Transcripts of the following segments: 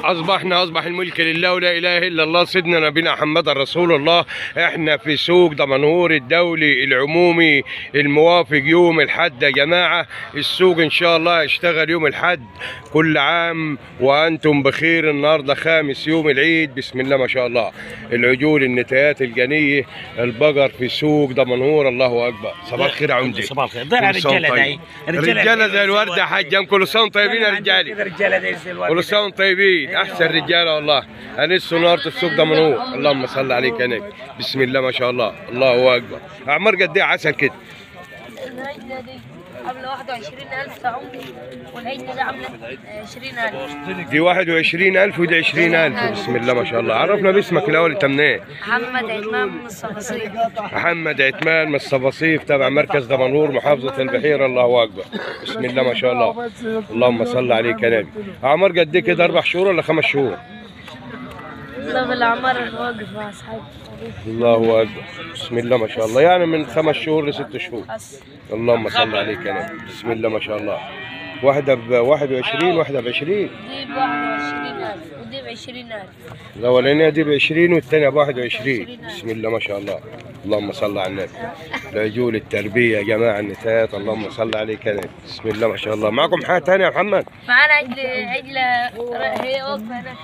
اصبحنا اصبح الملك لله ولا اله الا الله سيدنا نبينا محمد رسول الله احنا في سوق دمنهور الدولي العمومي الموافق يوم الحد يا جماعه السوق ان شاء الله يشتغل يوم الحد كل عام وانتم بخير النهارده خامس يوم العيد بسم الله ما شاء الله العجول النتايات الجنيه البقر في سوق دمنهور الله اكبر صباح الخير يا عمدي صباح الخير ضيع كل سنة الرجاله طيب. داي الرجاله زي الورده يا حاج كل سنه طيبين يا رجالي الرجاله دي زي الورد كل سنه وانتم طيبين احسن رجاله والله انسوا نهارة السوق ده منور اللهم صل عليك يا نبي بسم الله ما شاء الله الله اكبر اعمار قد ايه عسل كده العجلة دي عاملة 21000 يا عمري والعجلة دي عاملة 20000 دي 21000 ودي 20000 بسم الله ما شاء الله عرفنا باسمك الاول انت منين محمد عثمان من الصفاصيل محمد عثمان من الصفاصيف تبع مركز دمنهور محافظه البحيره الله اكبر بسم الله ما شاء الله اللهم صل عليك يا نبي اعمار قد ايه كده اربع شهور ولا خمس شهور الله بالأعمار الواقف مع أصحابي الله اكبر بسم الله ما شاء الله يعني من خمس شهور لست شهور بس اللهم صل عليك يا نبي بسم الله ما شاء الله واحدة ب 21 واحدة ب 20 دي ب 21000 ودي ب 20000 الأولانية دي ب 20 والثانية ب 21 بسم الله ما شاء الله اللهم صل على النبي العجول التربية يا جماعة النتايات اللهم صل عليك يا نبي بسم الله ما شاء الله معكم حاجة ثانية يا محمد معانا عجلة عجلة هي واقفة هناك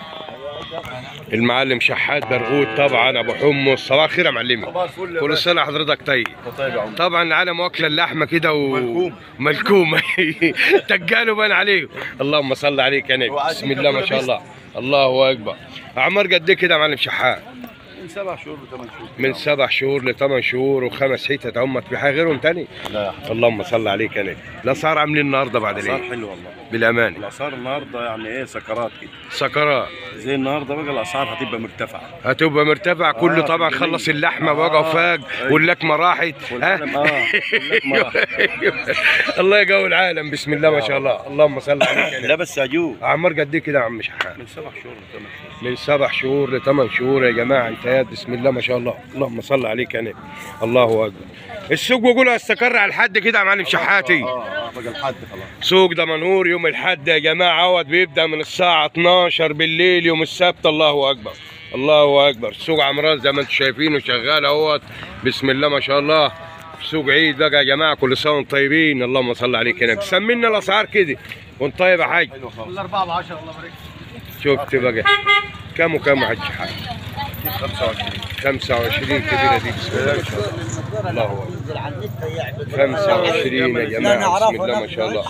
المعلم شحات برغوت طبعا ابو حمص صباح الخير يا معلمي كل سنه حضرتك طيب طبعا العالم واكله اللحمه كده و... ملكومه تجاله بان عليه اللهم صل عليك يا نبي بسم الله ما شاء الله الله اكبر اعمار قد ايه كده يا معلم شحات من سبع شهور وثمان شهور من سبع شهور لثمان شهور وخمس حتت هم في حاجه غيرهم تاني لا يا اللهم صل عليك يا نبي الاسعار عاملين النهارده بعد الاسعار العيد حلوه والله بالامان الاسعار النهارده يعني ايه سكرات كده سكرات زي النهارده بقى الاسعار هتبقى مرتفعه هتبقى مرتفع كله آه، طبعا جميل. خلص اللحمه آه، بقى وفاق أيوة. واللكمه راحت واللحم- آه، واللحمة راحت. الله يقوي العالم بسم الله ما شاء الله اللهم صل عليك يا لا نبي. بس عجوب اعمار قد ايه كده يا عم شحات من سبع شهور وثمان شهور من سبع شهور لثمان شهور يا جماعه انتهت بسم الله ما شاء الله اللهم صل عليك يا نبي الله اكبر السوق بيقولوا استقر على الحد كده يا معلم شحاتي اه اه بقى الحد خلاص سوق دمنهور يوم الحد يا جماعه اهوت بيبدا من الساعه 12 بالليل يوم السبت الله اكبر الله اكبر سوق عمران زي ما انتم شايفينه شغال اهوت بسم الله ما شاء الله سوق عيد بقى يا جماعه كل سنه وانتم طيبين اللهم صل عليك يا نبي سمينا الاسعار كده وانت طيب يا حاج حلو خالص الاربعه ب 10 الله يبارك شفت بقى كم وكم يا حاج حاج 25 25 كبيره دي بسم الله ما شاء الله الله اكبر 25 يا جماعه بسم الله ما شاء الله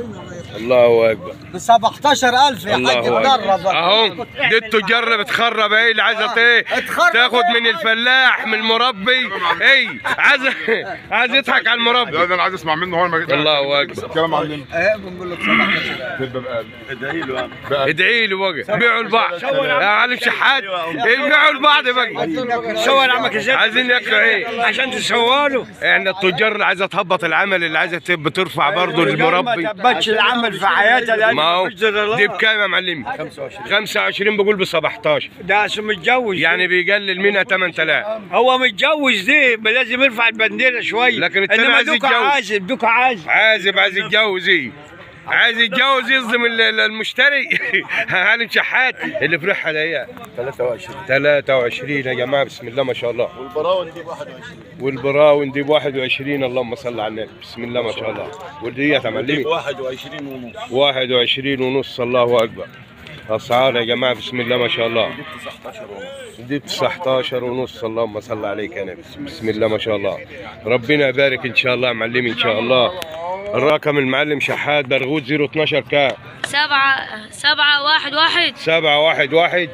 الله اكبر ب 17000 يا الله حاج اكبر تجرب اهو دي التجار اللي بتخرب ايه اللي عايزه ايه اتخرب تاخد إيه من يا الفلاح من المربي ايه عايز عايز يضحك على لا المربي ده انا عايز اسمع منه هو ما الله اكبر الكلام علمنا ايه بنقول لك 17000 تبقى بقى ادعي له يعني ادعي له بقى بيعوا لبعض يا معلم شحات بيعوا لبعض بقى صور عمك ازاي عايزين ياكلوا ايه عشان تصوروا احنا التجار اللي عايزه تهبط العمل اللي عايزه تب- ترفع برضه المربي ما تبتش العمل في حياتها لأن ما هو مفيش غير الله. دي بكام يا معلم 25 25 بقول ب 17 ده عشان متجوز يعني بيقلل منها 8000 هو متجوز دي لازم يرفع البنديره شويه لكن التاني انما عايز دوكا يتجوز. عازب دوكا عازب عازب عايز يتجوز ايه عايز يتجوز يصدم ال- ال- المشتري هاني شحات اللي فرحها ده 23 23 يا جماعه بسم الله ما شاء الله والبراون دي ب 21 والبراون دي ب 21 اللهم صل على النبي بسم الله ما شاء الله ودي يا دي ب معلمي 21 ونص 21 ونص الله اكبر اسعار يا جماعه بسم الله ما شاء الله دي ب 19 ونص دي ب 19 ونص اللهم صل عليك يا نبي بسم الله ما شاء الله ربنا يبارك ان شاء الله يا معلمي ان شاء الله الرقم المعلم شحات برغوت 012 كام سبعة سبعة واحد واحد 711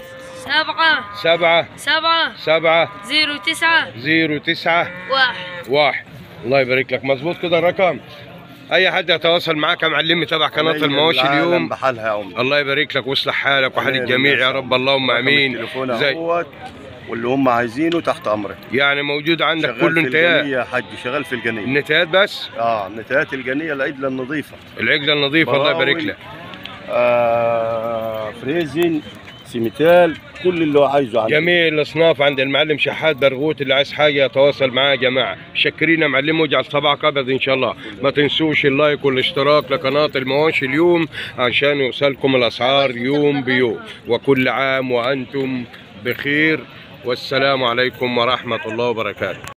سبعة 7 سبعة 7 زيرو تسعة 09 واحد واحد الله يبارك لك مظبوط كده الرقم اي حد يتواصل معاك يا معلمي تبع قناه المواشي العالم اليوم بحالها يا عمر الله يبارك لك ويصلح حالك وحال الجميع يا رب اللهم امين التليفون زي اهوت واللي هم عايزينه تحت امرك يعني موجود عندك شغال كل في انتهاء الجنيه يا حاج شغال في الجنيه النتايات بس اه نتايات الجنيه العدله النظيفه العجله النظيفه الله يبارك براوي. لك آه فريزن سيميتال كل اللي هو عايزه عنده جميع الاصناف عند المعلم شحات برغوت اللي عايز حاجه يتواصل معاه يا جماعه شكرين يا معلم واجعل صباعك ابيض ان شاء الله ما تنسوش اللايك والاشتراك لقناه المواشي اليوم عشان يوصلكم الاسعار يوم بيوم وكل عام وانتم بخير والسلام عليكم ورحمه الله وبركاته